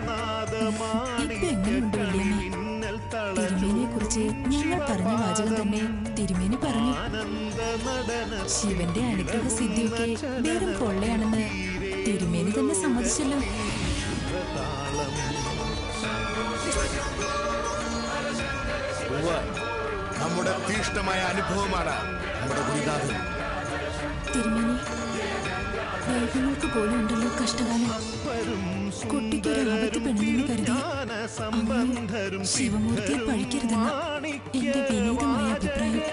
ഇപ്പൊ എങ്ങനെയുണ്ട് വല്യമ്മേ തിരുമേനിയെ കുറിച്ച് ഞങ്ങൾ പറഞ്ഞ വാചകം തന്നെ തിരുമേനി പറഞ്ഞു ശിവന്റെ അനുഗ്രഹ സിദ്ധിയൊക്കെ വെറും കൊള്ളയാണെന്ന് തിരുമേനി തന്നെ സമ്മതിച്ചല്ലോ ഉവ്വ്. നമ്മുടെ തീഷ്ണമായ അനുഭവമാണ് നമ്മുടെ ഗുരുനാഥൻ തിരുമേനി ദൈവങ്ങൾക്ക് പോലും ഉണ്ടല്ലോ കഷ്ടകാലം കുട്ടിക്കൊരു ആപത്ത് പെണ്ണെന്ന് കരുതി അമ്മയും ശിവമൂർത്തിയെ പഴിക്കരുതെന്ന് എന്റെ വിനീതമായ അഭിപ്രായം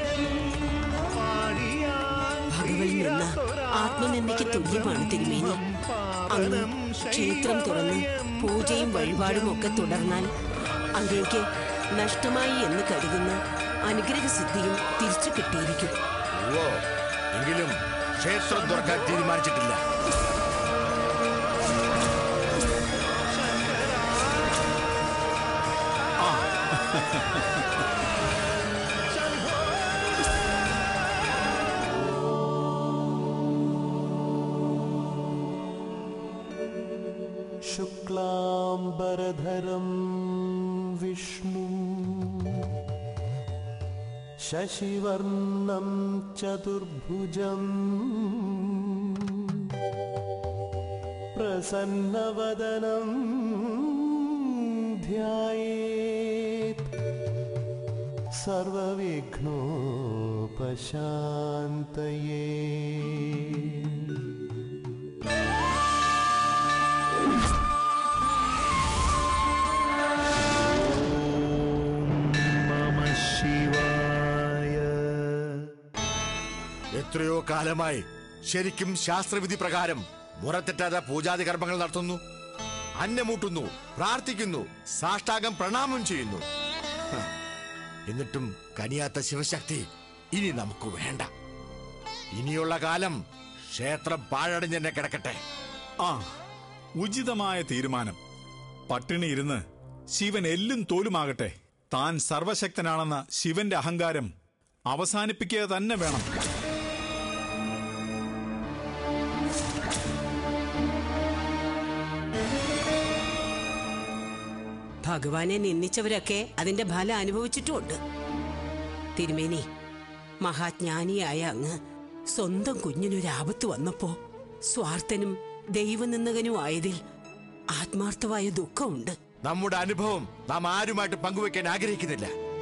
ഭഗവൽ നിന്ന ആത്മനിന്ദയ്ക്ക് തുല്യമാണ് തിരുമേനി അന്ന് ക്ഷേത്രം തുറന്ന് പൂജയും വഴിപാടും ഒക്കെ തുടർന്നാൽ അങ്ങേക്ക് നഷ്ടമായി എന്ന് കരുതുന്ന അനുഗ്രഹസിദ്ധിയും തിരിച്ചു കിട്ടിയിരിക്കും ഓ എങ്കിലും ക്ഷേത്രം തുറക്കാൻ തീരുമാനിച്ചിട്ടില്ല शुक्लाम्बरधरं विष्णुम् शशिवर्णं चतुर्भुजम् प्रसन्नवदनं ध्यायेत् सर्वविघ्नोपशान्तये നമ ശിവായ എത്രയോ കാലമായി ശരിക്കും ശാസ്ത്രവിധി പ്രകാരം മുറത്തെറ്റാതെ പൂജാതി കർമ്മങ്ങൾ നടത്തുന്നു അന്നമൂട്ടുന്നു പ്രാർത്ഥിക്കുന്നു സാഷ്ടാംഗം പ്രണാമം ചെയ്യുന്നു ഹ, എന്നിട്ടും കനിയാത്ത ശിവശക്തി ഇനി നമുക്ക് വേണ്ട ഇനിയുള്ള കാലം ക്ഷേത്രം പാഴടഞ്ഞ് തന്നെ കിടക്കട്ടെ ആ ഉചിതമായ തീരുമാനം പട്ടിണി ഇരുന്ന് ശിവൻ എല്ലും തോലുമാകട്ടെ താൻ സർവശക്തനാണെന്ന ശിവന്റെ അഹങ്കാരം അവസാനിപ്പിക്കുക തന്നെ വേണം ഭഗവാനെ നിന്ദിച്ചവരൊക്കെ അതിന്റെ ഫലം അനുഭവിച്ചിട്ടുമുണ്ട് തിരുമേനി മഹാജ്ഞാനിയായ അങ്ങ് സ്വന്തം കുഞ്ഞിനൊരാപത്ത് വന്നപ്പോ സ്വാർത്ഥനും ദൈവനിന്ദകനും ആയതിൽ ആത്മാർത്ഥമായ ദുഃഖമുണ്ട് നമ്മുടെ അനുഭവം നാം ആരുമായിട്ട് പങ്കുവെക്കാൻ ആഗ്രഹിക്കുന്നില്ല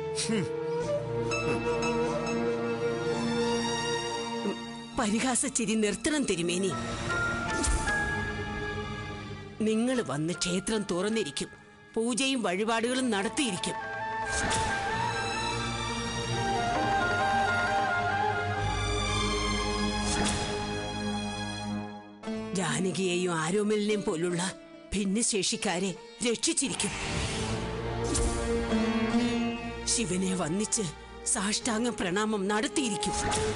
പരിഹാസച്ചിരി നിർത്തണം തിരുമേനി നിങ്ങൾ വന്ന് ക്ഷേത്രം തുറന്നിരിക്കും പൂജയും വഴിപാടുകളും നടത്തിയിരിക്കും ജാനകിയെയും ആരോമലിനെയും പോലുള്ള ഭിന്നശേഷിക്കാരെ രക്ഷിച്ചിരിക്കും ശിവനെ വന്നിച്ച് സാഷ്ടാംഗ പ്രണാമം നടത്തിയിരിക്കും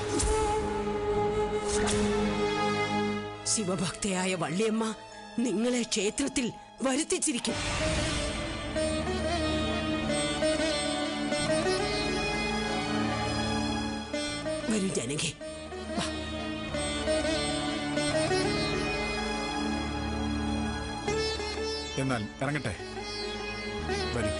ശിവഭക്തയായ വള്ളിയമ്മ നിങ്ങളെ ക്ഷേത്രത്തിൽ വരുത്തിച്ചിരിക്കും വരൂ ജനകി വാ. എന്നാൽ ഇറങ്ങട്ടെ വരൂ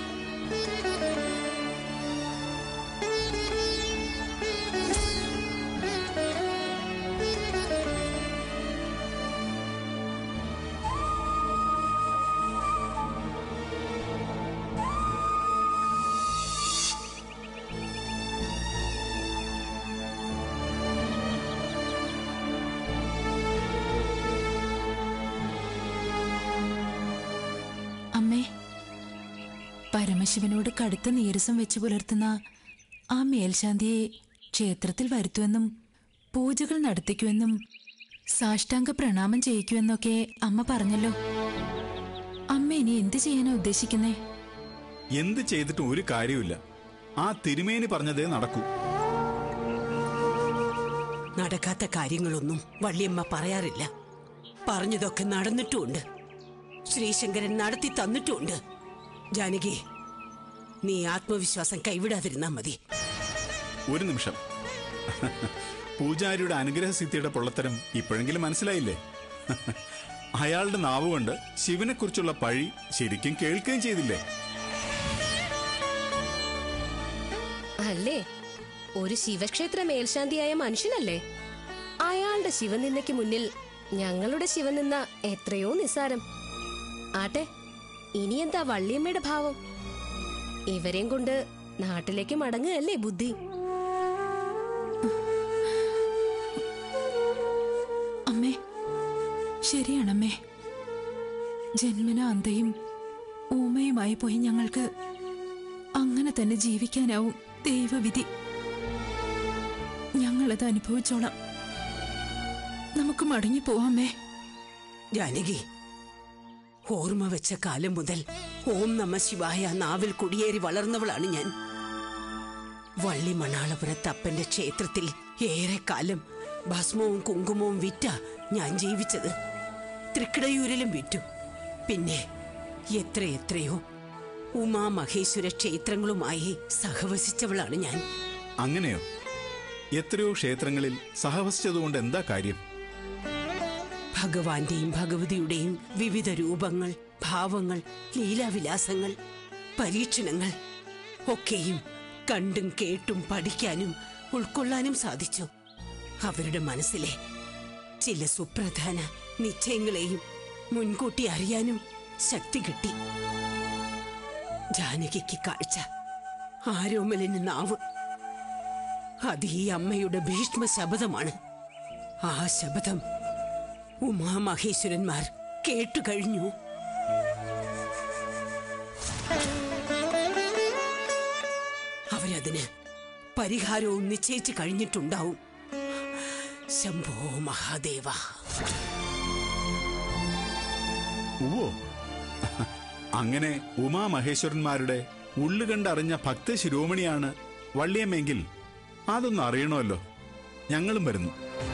അമ്മേ പരമശിവനോട് കടുത്ത നീരസം വെച്ച് പുലർത്തുന്ന ആ മേൽശാന്തിയെ ക്ഷേത്രത്തിൽ വരുത്തുമെന്നും പൂജകൾ നടത്തിക്കുമെന്നും സാഷ്ടാംഗ പ്രണാമം ചെയ്യിക്കുമെന്നൊക്കെ അമ്മ പറഞ്ഞല്ലോ അമ്മ ഇനി എന്ത് ചെയ്യാനാ ഉദ്ദേശിക്കുന്നേ എന്ത് ചെയ്തിട്ടും ഒരു കാര്യമില്ല ആ തിരുമേനി പറഞ്ഞതേ നടക്കൂ നടക്കാത്ത കാര്യങ്ങളൊന്നും വള്ളിയമ്മ പറയാറില്ല പറഞ്ഞതൊക്കെ നടന്നിട്ടുമുണ്ട് ശ്രീശങ്കരൻ നടത്തി തന്നിട്ടുമുണ്ട് ജാനകി നീ ആത്മവിശ്വാസം കൈവിടാതിരുന്നാ മതി ഒരു നിമിഷം പൂജാരിയുടെ അനുഗ്രഹസിദ്ധിയുടെ പൊള്ളത്തരം ഇപ്പോഴെങ്കിലും മനസ്സിലായില്ലേ അയാളുടെ നാവ് കൊണ്ട് ശിവനെക്കുറിച്ചുള്ള പഴി ശരിക്കും കേൾക്കുകയും ചെയ്തില്ലേ അല്ലേ ഒരു ശിവക്ഷേത്ര മേൽശാന്തിയായ മനുഷ്യനല്ലേ അയാളുടെ ശിവനിന്ദയ്ക്ക് മുന്നിൽ ഞങ്ങളുടെ ശിവനിന്ദ എത്രയോ നിസ്സാരം ആട്ടെ ഇനി എന്താ വള്ളിയമ്മയുടെ ഭാവം ഇവരെയും കൊണ്ട് നാട്ടിലേക്ക് മടങ്ങുകയല്ലേ ബുദ്ധി അമ്മേ ശരിയാണമ്മേ ജന്മന അന്തയും ഊമയുമായി പോയി ഞങ്ങൾക്ക് അങ്ങനെ തന്നെ ജീവിക്കാനാവും ദൈവവിധി ഞങ്ങളത് അനുഭവിച്ചോളാം നമുക്ക് മടങ്ങി പോവാമേ ജാനകി ഓർമ്മ വെച്ച കാലം മുതൽ ഓം നമ ശിവായ നാവിൽ കുടിയേറി വളർന്നവളാണ് ഞാൻ വള്ളി മണാളപുരത്ത് അപ്പന്റെ ക്ഷേത്രത്തിൽ ഏറെക്കാലം ഭസ്മവും കുങ്കുമവും വിറ്റ ഞാൻ ജീവിച്ചത് തൃക്കിടയൂരിലും വിറ്റു പിന്നെ എത്ര എത്രയോ ഉമാ മഹേശ്വര ക്ഷേത്രങ്ങളുമായി സഹവസിച്ചവളാണ് ഞാൻ അങ്ങനെയോ എത്രയോ ക്ഷേത്രങ്ങളിൽ സഹവസിച്ചതുകൊണ്ട് എന്താ കാര്യം ഭഗവാന്റെയും ഭഗവതിയുടെയും വിവിധ രൂപങ്ങൾ ഭാവങ്ങൾ ലീലാവിലാസങ്ങൾ പരീക്ഷണങ്ങൾ ഒക്കെയും കണ്ടും കേട്ടും പഠിക്കാനും ഉൾക്കൊള്ളാനും സാധിച്ചു അവരുടെ മനസ്സിലെ ചില സുപ്രധാന നിശ്ചയങ്ങളെയും മുൻകൂട്ടി അറിയാനും ശക്തി കിട്ടി ജാനകിക്ക് കാഴ്ച ആരോമലിന് നാവ് അത് ഈ അമ്മയുടെ ഭീഷ്മ ശബദമാണ് ആ ശബദം ഉമാമഹേശ്വരന്മാർ കേട്ടു കഴിഞ്ഞു അവരതിന് പരിഹാരവും നിശ്ചയിച്ചു കഴിഞ്ഞിട്ടുണ്ടാവും ശംഭോ മഹാദേവ ഉവ്വോ അങ്ങനെ ഉമാമഹേശ്വരന്മാരുടെ ഉള്ളുകണ്ടറിഞ്ഞ ഭക്ത ശിരോമണിയാണ് വള്ളിയമ്മെങ്കിൽ അതൊന്നും അറിയണമല്ലോ ഞങ്ങളും വരുന്നു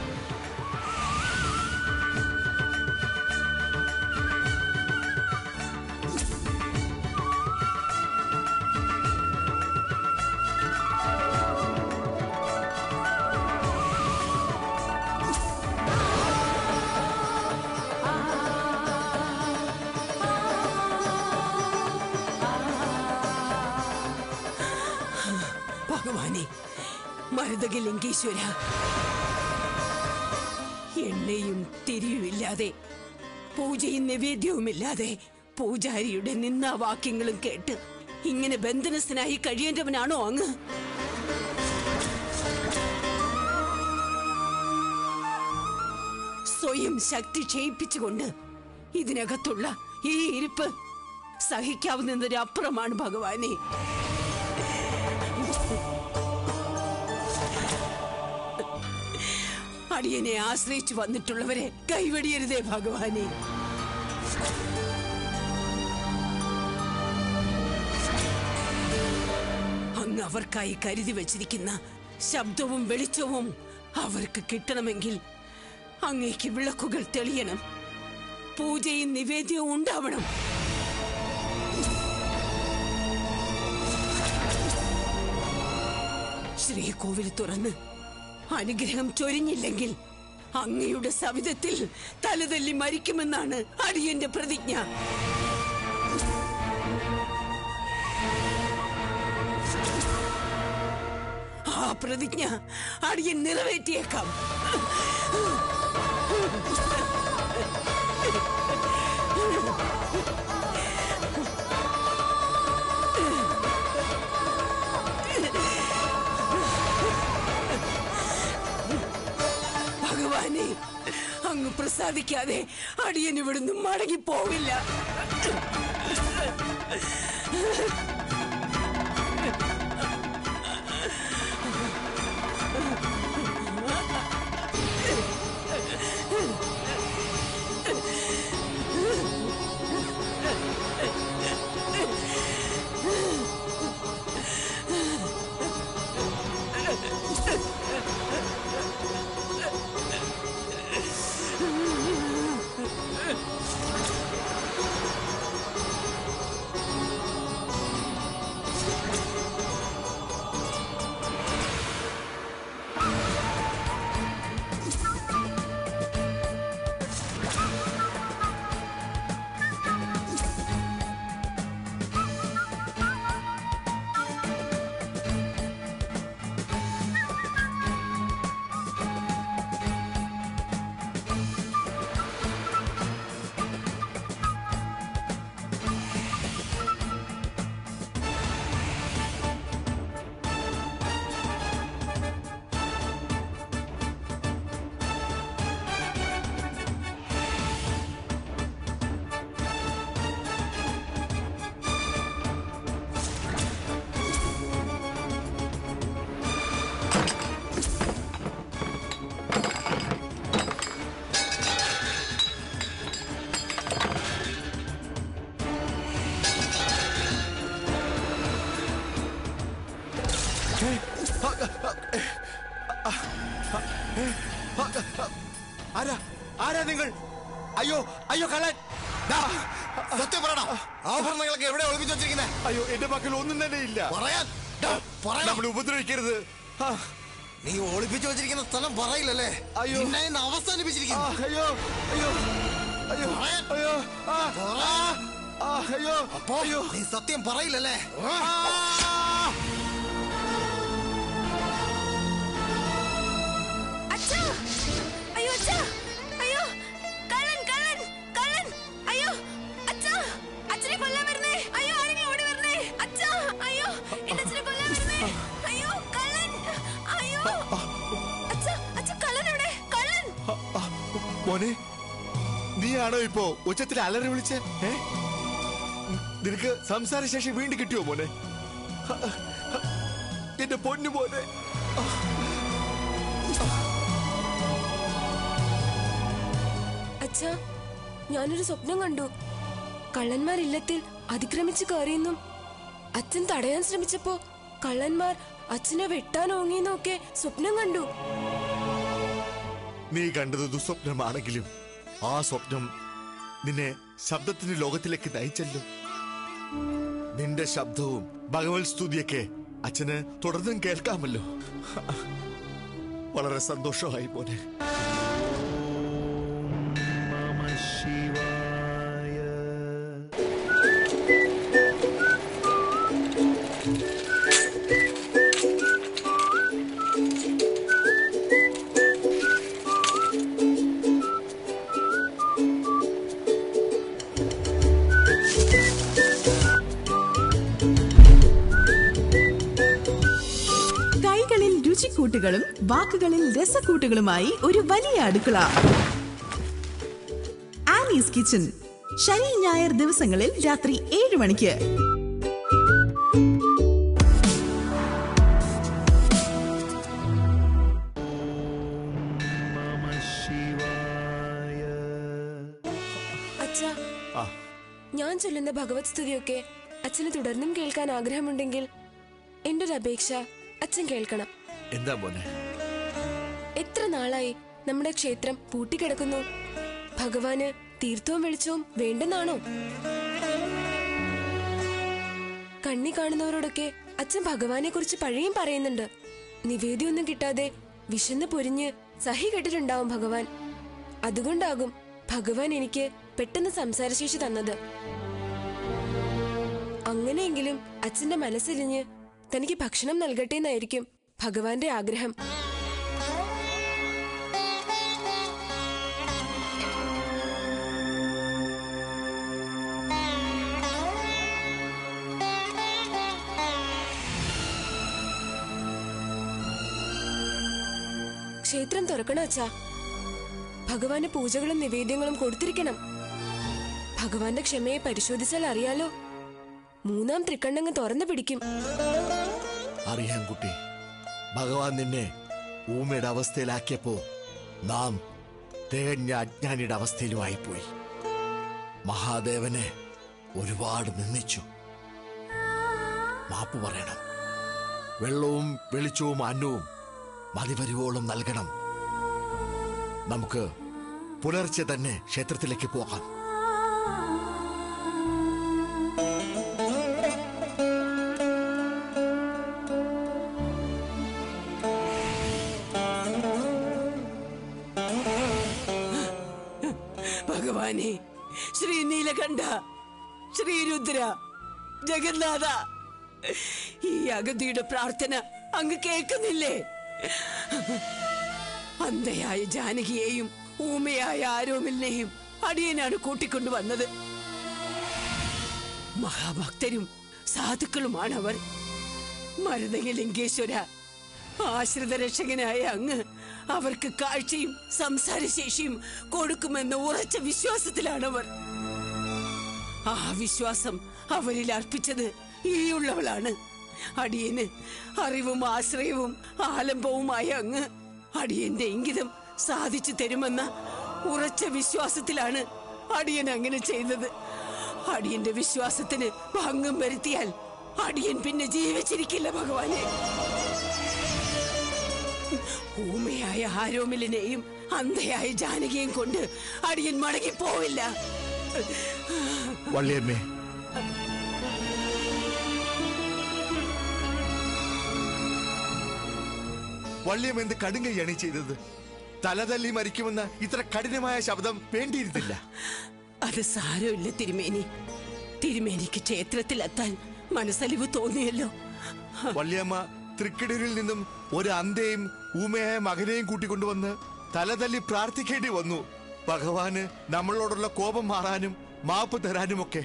ഭഗവാനെ മരുതകലിംഗേശ്വര എണ്ണയും തിരിയുമില്ലാതെ പൂജയും നിവേദ്യവുമില്ലാതെ പൂജാരിയുടെ നിന്നാവാക്യങ്ങളും കേട്ട് ഇങ്ങനെ ബന്ധനസ്ഥനായി കഴിയേണ്ടവനാണോ അങ്ങ് സ്വയം ശക്തി ക്ഷയിപ്പിച്ചുകൊണ്ട് ഇതിനകത്തുള്ള ഈ ഇരിപ്പ് സഹിക്കാവുന്നതിനപ്പുറമാണ് ഭഗവാനെ അടിയനെ ആശ്രയിച്ചു വന്നിട്ടുള്ളവരെ കൈവടിയരുതേ ഭഗവാനെ അങ്ങ് അവർക്കായി കരുതി വച്ചിരിക്കുന്ന ശബ്ദവും വെളിച്ചവും അവർക്ക് കിട്ടണമെങ്കിൽ അങ്ങേക്ക് വിളക്കുകൾ തെളിയണം പൂജയും നിവേദ്യവും ഉണ്ടാവണം ശ്രീകോവിൽ തുറന്ന് അനുഗ്രഹം ചൊരിഞ്ഞില്ലെങ്കിൽ അങ്ങയുടെ സവിധത്തിൽ തലതല്ലി മരിക്കുമെന്നാണ് അടിയന്റെ പ്രതിജ്ഞ ആ പ്രതിജ്ഞ അടിയൻ നിറവേറ്റിയേക്കാം ഭഗവാനെ അങ്ങ് പ്രസാദിക്കാതെ അടിയൻ ഇവിടുന്ന് മടങ്ങി പോവില്ല കള്ളൻ ദാ, സത്യം പറയണം ആഭരണങ്ങളൊക്കെ എവിടെ ഒളിപ്പിച്ചു വെച്ചിരിക്കുന്നേ അയ്യോ എന്റെ മക്കൾ ഒന്നും തന്നെ ഇല്ല പറയാൻ ദാ, പറയണം. നമ്മൾ ഉപദ്രവിക്കരുത് ആ, നീ ഒളിപ്പിച്ചു വെച്ചിരിക്കുന്ന സ്ഥലം പറയില്ലല്ലേ അയ്യോ. നിന്നെ ഇന്ന് ആ, അവസാനിപ്പിച്ചിരിക്കുന്നു അയ്യോ അയ്യോ അയ്യോ പറയാൻ. അയ്യോ ആ, പറയാൻ. ആ, അയ്യോ അപ്പോ അയ്യോ നീ സത്യം പറയില്ലല്ലേ ആ. അച്ഛാ അയ്യോ അച്ഛാ അയ്യോ കള്ളൻ കള്ളൻ കള്ളൻ അയ്യോ അച്ഛാ അച്ഛനെ കൊല്ലാൻ വരുന്നേ അയ്യോ ആരെങ്കിലും ഓടി വരണേ അച്ഛാ അയ്യോ എന്റെ അച്ഛനെ കൊല്ലാൻ വരുന്നേ അയ്യോ കള്ളൻ അയ്യോ അച്ഛാ അച്ഛ കള്ളൻ എവിടെ കള്ളൻ ആ, ആ, മോനെ നീയാണോ ഇപ്പോ ഉച്ചത്തിൽ അലറി വിളിച്ചേ ഏ നിനക്ക് സംസാരശേഷി വീണ്ടും കിട്ടിയോ മോനെ ഹ, ഹ, എന്റെ പൊന്നു മോനെ അച്ഛാ ഞാനൊരു സ്വപ്നം കണ്ടു കള്ളന്മാർ ഇല്ലത്തിൽ അതിക്രമിച്ച് കയറിയെന്നും അച്ഛൻ തടയാൻ ശ്രമിച്ചപ്പോ കള്ളന്മാർ അച്ഛനെ വെട്ടാൻ ഓങ്ങിയെന്നൊക്കെ സ്വപ്നം കണ്ടു നീ കണ്ടത് ദുസ്വപ്നമാണെങ്കിലും ആ സ്വപ്നം നിന്നെ ശബ്ദത്തിന്റെ ലോകത്തിലേക്ക് നയിച്ചല്ലോ നിന്റെ ശബ്ദവും ഭഗവത് സ്തുതിയൊക്കെ അച്ഛന് തുടർന്നും കേൾക്കാമല്ലോ വളരെ സന്തോഷമായി മോനെ കൈകളിൽ രുചിക്കൂട്ടുകളും വാക്കുകളിൽ രസക്കൂട്ടുകളുമായി ഒരു വലിയ അടുക്കള ആനീസ് കിച്ചൺ ശനി ഞായർ ദിവസങ്ങളിൽ രാത്രി ഏഴ് മണിക്ക് അച്ഛാ ആ ഞാൻ ചൊല്ലുന്ന ഭഗവത് സ്തുതിയൊക്കെ അച്ഛന് തുടർന്നും കേൾക്കാൻ ആഗ്രഹമുണ്ടെങ്കിൽ എന്റെ ഒരു അപേക്ഷ അച്ഛൻ കേൾക്കണം എന്താ മോനെ എത്ര നാളായി നമ്മുടെ ക്ഷേത്രം പൂട്ടിക്കിടക്കുന്നു ഭഗവാന് തീർത്ഥവും വെളിച്ചവും വേണ്ടെന്നാണോ കണ്ണി കാണുന്നവരോടൊക്കെ അച്ഛൻ ഭഗവാനെ കുറിച്ച് പഴയും പറയുന്നുണ്ട് നിവേദ്യമൊന്നും കിട്ടാതെ വിശന്ന് പൊരിഞ്ഞ് സഹി കെട്ടിട്ടുണ്ടാവും ഭഗവാൻ അതുകൊണ്ടാകും ഭഗവാൻ എനിക്ക് പെട്ടെന്ന് സംസാരശേഷി തന്നത് അങ്ങനെയെങ്കിലും അച്ഛന്റെ മനസ്സിലിഞ്ഞ് തനിക്ക് ഭക്ഷണം നൽകട്ടെ എന്നായിരിക്കും ഭഗവാന്റെ ആഗ്രഹം ക്ഷേത്രം തുറക്കണം അച്ഛാ ഭഗവാന് പൂജകളും നിവേദ്യങ്ങളും കൊടുത്തിരിക്കണം ഭഗവാന്റെ ക്ഷമയെ പരിശോധിച്ചാൽ അറിയാലോ മൂന്നാം തൃക്കണ്ണങ്ങ് തുറന്നു പിടിക്കും അറിയാം കുട്ടി ഭഗവാൻ നിന്നെ ഊമയുടെ അവസ്ഥയിലാക്കിയപ്പോ നാം തികഞ്ഞ അജ്ഞാനിയുടെ അവസ്ഥയിലുമായി പോയി മഹാദേവനെ ഒരുപാട് നിന്ദിച്ചു മാപ്പ് പറയണം വെള്ളവും വെളിച്ചവും അന്നവും മതിവരുവോളം നൽകണം നമുക്ക് പുലർച്ചെ തന്നെ ക്ഷേത്രത്തിലേക്ക് പോകാം ഭഗവാനെ ശ്രീ നീലകണ്ഠ ശ്രീരുദ്ര ജഗന്നാഥ ഈ അഗതിയുടെ പ്രാർത്ഥന അങ്ങ് കേൾക്കുന്നില്ലേ അന്ധയായ ജാനകിയെയും ഊമയായ ആരോമിലിനെയും അടിയനാണ് കൂട്ടിക്കൊണ്ടുവന്നത് മഹാഭക്തരും സാധുക്കളുമാണ് അവർ മരുതകലിംഗേശ്വര ആശ്രിത രക്ഷകനായ അങ്ങ് അവർക്ക് കാഴ്ചയും സംസാരശേഷിയും കൊടുക്കുമെന്ന ഉറച്ച വിശ്വാസത്തിലാണവർ ആ വിശ്വാസം അവരിൽ അർപ്പിച്ചത് ഈയുള്ളവളാണ് അടിയന് അറിവും ആശ്രയവും ആലംബവുമായ അങ്ങ് അടിയന്റെ ഇംഗിതം സാധിച്ചു തരുമെന്ന ഉറച്ച വിശ്വാസത്തിലാണ് അടിയൻ അങ്ങനെ ചെയ്തത് അടിയന്റെ വിശ്വാസത്തിന് ഭംഗം വരുത്തിയാൽ അടിയൻ പിന്നെ ജീവിച്ചിരിക്കില്ല ഭഗവാനെ ഊമയായ ആരോമിലിനെയും അന്ധയായ ജാനകിയെയും കൊണ്ട് അടിയൻ മടങ്ങിപ്പോവില്ല വള്ളിയമ്മേ വള്ളിയം എന്ത് കടുങ്കയാണ് ഈ ചെയ്തത് തലതല്ലി മരിക്കുമെന്ന ഇത്ര കഠിനമായ ശബ്ദം വേണ്ടിയിരുന്നില്ല അത് സാരമില്ല തിരുമേനി തിരുമേനിക്ക് ക്ഷേത്രത്തിലെത്താൻ മനസ്സലിവ് തോന്നിയല്ലോ വള്ളിയമ്മ തൃക്കിടൂരിൽ നിന്നും ഒരു അന്തയും ഊമയായ മകനെയും കൂട്ടിക്കൊണ്ടുവന്ന് തലതല്ലി പ്രാർത്ഥിക്കേണ്ടി വന്നു ഭഗവാന് നമ്മളോടുള്ള കോപം മാറാനും മാപ്പ് തരാനുമൊക്കെ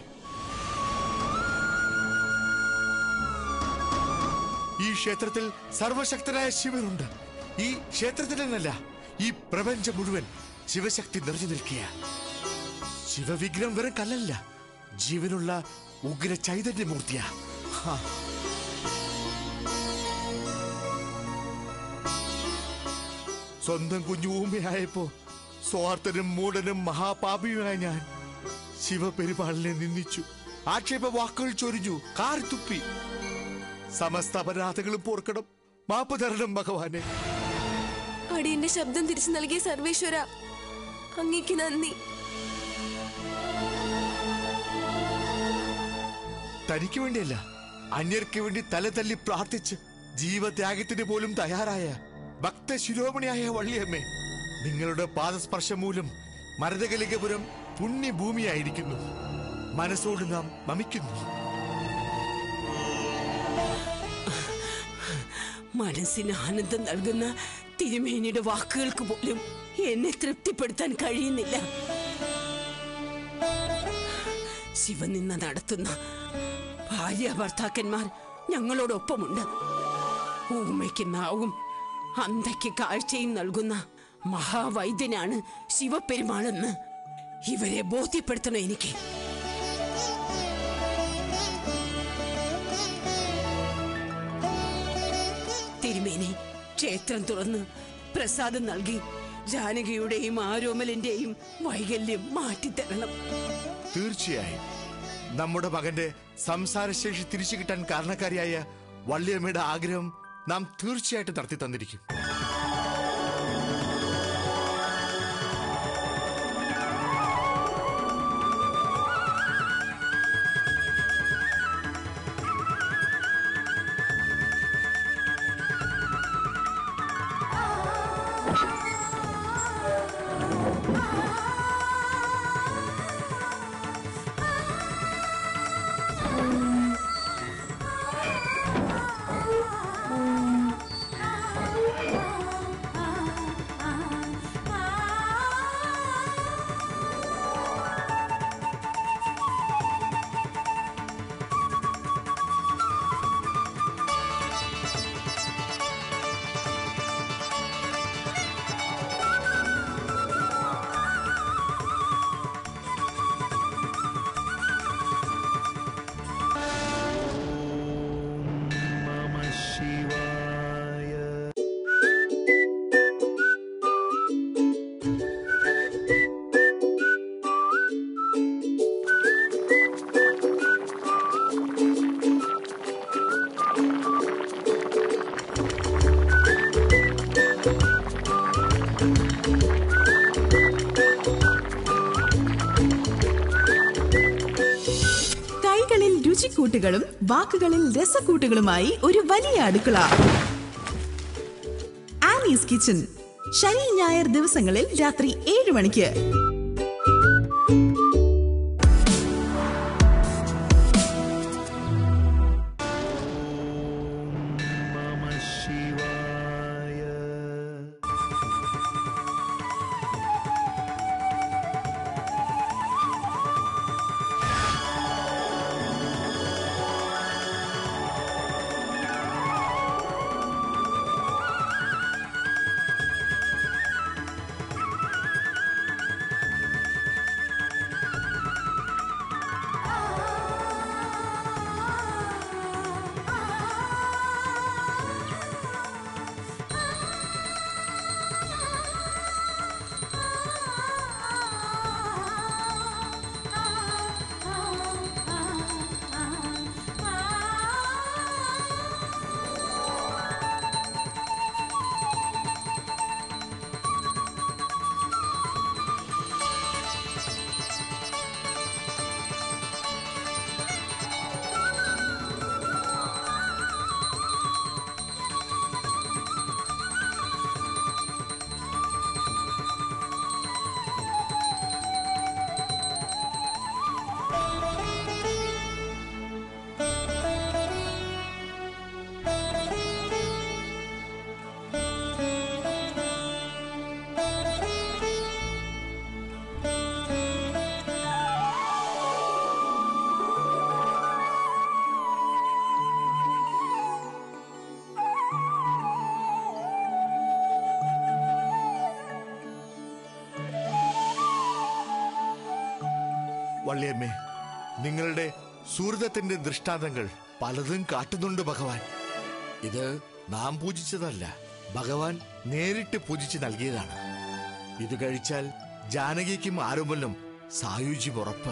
ഈ ക്ഷേത്രത്തിൽ സർവശക്തനായ ശിവനുണ്ട് ഈ ക്ഷേത്രത്തിൽ നിന്നല്ല ഈ പ്രപഞ്ചം മുഴുവൻ ശിവശക്തി നിറഞ്ഞു നിൽക്കുക ശിവവിഗ്രഹം വെറും കല്ലല്ല ജീവനുള്ള ഉഗ്ര ചൈതന്യമൂർത്തിയാ ഹാ സ്വന്തം കുഞ്ഞു ഊമയായപ്പോ സ്വാർത്ഥനും മൂടനും മഹാപാപിയുമായ ഞാൻ ശിവപെരുമാളിനെ നിന്ദിച്ചു ആക്ഷേപ വാക്കുകൾ ചൊരിഞ്ഞു കാർ തുപ്പി സമസ്ത അപരാധങ്ങളും പോർക്കണം മാപ്പ് തരണം ഭഗവാനെ അടിയന്റെ ശബ്ദം തിരിച്ചു നൽകിയ സർവേശ്വര അങ്ങേക്ക് നന്ദി തനിക്ക് വേണ്ടിയല്ല അന്യർക്ക് വേണ്ടി തല തല്ലി പ്രാർത്ഥിച്ച് ജീവത്യാഗത്തിന് പോലും തയ്യാറായ ഭക്ത ശിരോമണിയായ വള്ളിയമ്മേ നിങ്ങളുടെ പാദസ്പർശം മൂലം മരതകലികപുരം പുണ്യഭൂമിയായിരിക്കുന്നു മനസ്സോട് നാം മമിക്കുന്നു മനസ്സിന് ആനന്ദം നൽകുന്ന തിരുമേനിയുടെ വാക്കുകൾക്ക് പോലും എന്നെ തൃപ്തിപ്പെടുത്താൻ കഴിയുന്നില്ല ശിവനിന്ന നടത്തുന്ന ഭാര്യ ഭർത്താക്കന്മാർ ഞങ്ങളോടൊപ്പമുണ്ട് ഊമയ്ക്ക് നാവും അന്തയ്ക്ക് കാഴ്ചയും നൽകുന്ന മഹാവൈദ്യനാണ് ശിവപെരുമാളെന്ന് ഇവരെ ബോധ്യപ്പെടുത്തണം എനിക്ക് തിരുമേനി ക്ഷേത്രം തുറന്ന് പ്രസാദം നൽകി ജാനകിയുടെയും ആരോമലിന്റെയും വൈകല്യം മാറ്റിത്തരണം തീർച്ചയായും നമ്മുടെ മകന്റെ സംസാരശേഷി തിരിച്ചു കിട്ടാൻ കാരണക്കാരിയായ വള്ളിയമ്മയുടെ ആഗ്രഹം നാം തീർച്ചയായിട്ടും നടത്തി തന്നിരിക്കും കൈകളിൽ രുചിക്കൂട്ടുകളും വാക്കുകളിൽ രസക്കൂട്ടുകളുമായി ഒരു വലിയ അടുക്കള ആനീസ് കിച്ചൺ ശനി ഞായർ ദിവസങ്ങളിൽ രാത്രി ഏഴ് മണിക്ക് വള്ളിയമ്മേ നിങ്ങളുടെ സൂര്യത്തിന്റെ ദൃഷ്ടാന്തങ്ങൾ പലതും കാട്ടുന്നുണ്ട് ഭഗവാൻ ഇത് നാം പൂജിച്ചതല്ല ഭഗവാൻ നേരിട്ട് പൂജിച്ച് നൽകിയതാണ് ഇത് കഴിച്ചാൽ ജാനകിക്കും ആരോമലും സായുജ്യം ഉറപ്പ്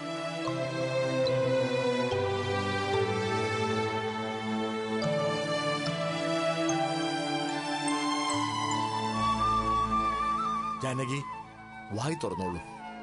ജാനകി വായി തുറന്നോളൂ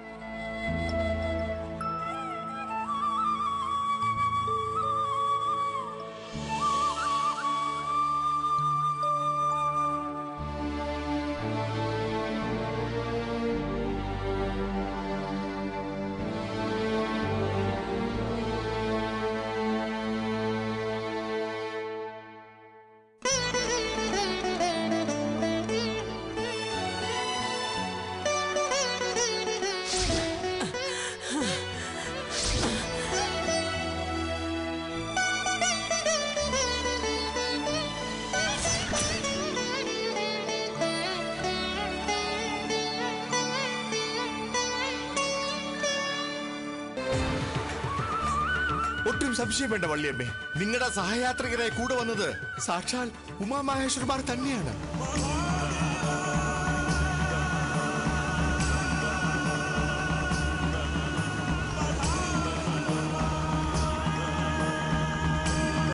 ഒട്ടും സംശയം വേണ്ട വള്ളിയമ്മേ നിങ്ങളുടെ സഹയാത്രികരായി കൂടെ വന്നത് സാക്ഷാൽ ഉമാമഹേശ്വരമാർ തന്നെയാണ്